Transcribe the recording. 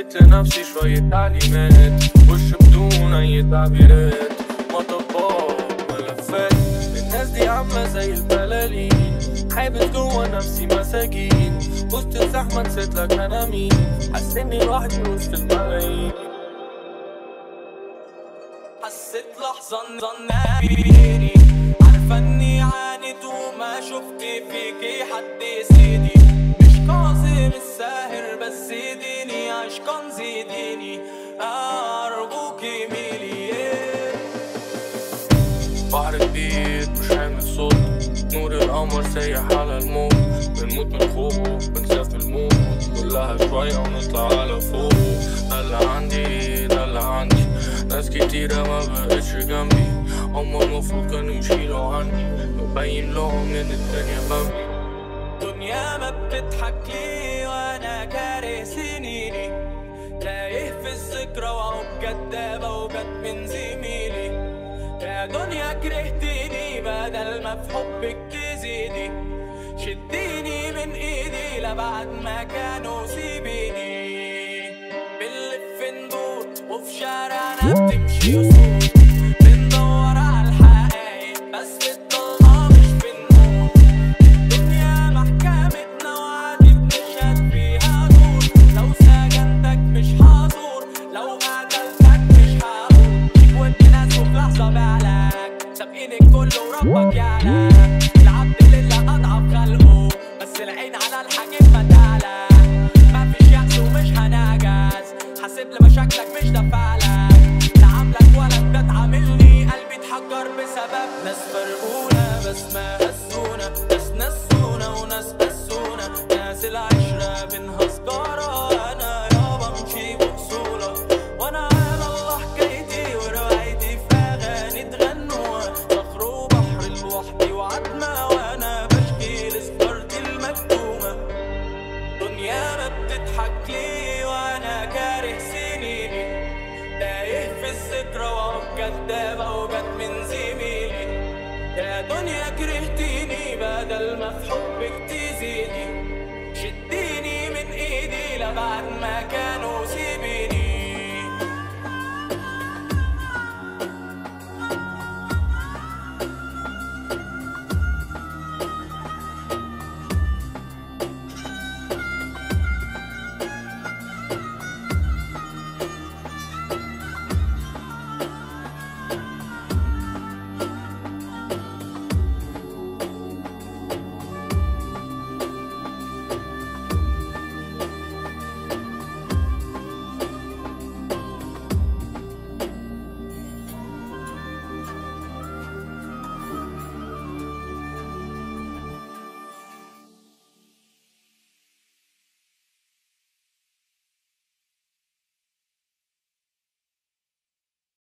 اديت لنفسي شوية تعليمات وش بدون اي تعبيرات مطبات ملفات الناس دي عاملة زي البلالين حابس جوا نفسي مساجين وسط الزحمة نسيت لك انا مين حاسس اني لوحدي وسط الملايين حسيت لحظة ان ظنها بيني عارفة اني عانيت وما شفت فيكي حد يسيدي مش كاظم الساهر بس زيديني عشقا زيديني ارجوكي ميلي بحر كبير مش عامل صوت نور القمر سايح على الموت بنموت من خوف بنسافر الموت كلها شوية ونطلع على فوق ده اللي عندي ده اللي عندي ناس كتيرة ما بقتش جنبي هما المفروض كانوا يشيلوا عني مبين لهم ان الدنيا بمبي دنيا ما بتضحك لي وانا كاره سنيني تايه في الذكرى وهو كدابة وجت من زميلي يا دنيا كرهتيني بدل ما في حبك تزيدي شديني من ايدي لبعد ما كانوا سيبيني بنلف ندور وفي شارعنا بتمشي وسود بندور على الحقايق بس في الضلمة مش في النور الدنيا محكمتنا وعادي بنشهد فيها دور لو سجنتك مش هزور لو قتلتك مش هقول ودي ناس وفي لحظة بعلك سابقين الكل وربك يعلم العبد لله أضعف خلقه بس العين على الحاجب فتعلى مفيش يأس ومش هنعجز حاسب لمشاكلك مش دفعلك لا عاملك ولا انت تعاملني قلبي اتحجر بسبب ناس فرقونا بس ما هزونا ناس نسونا وناس قسونا ناس العشرة بينها سجارة انا يابا مشي بأصولة وانا على الله حكايتي وروايتي في اغاني تغنوها صخر وبحر لوحدي وعتمة وانا بشكي لسكرتي المكتومة دنيا ما بتضحك لي وانا كاره سنيني تايه في الذكرى وهو كدابة وجت من زميلي يا دنيا كرهتيني بدل ما في حبك تزيدي شديني من ايدي لبعد ما كان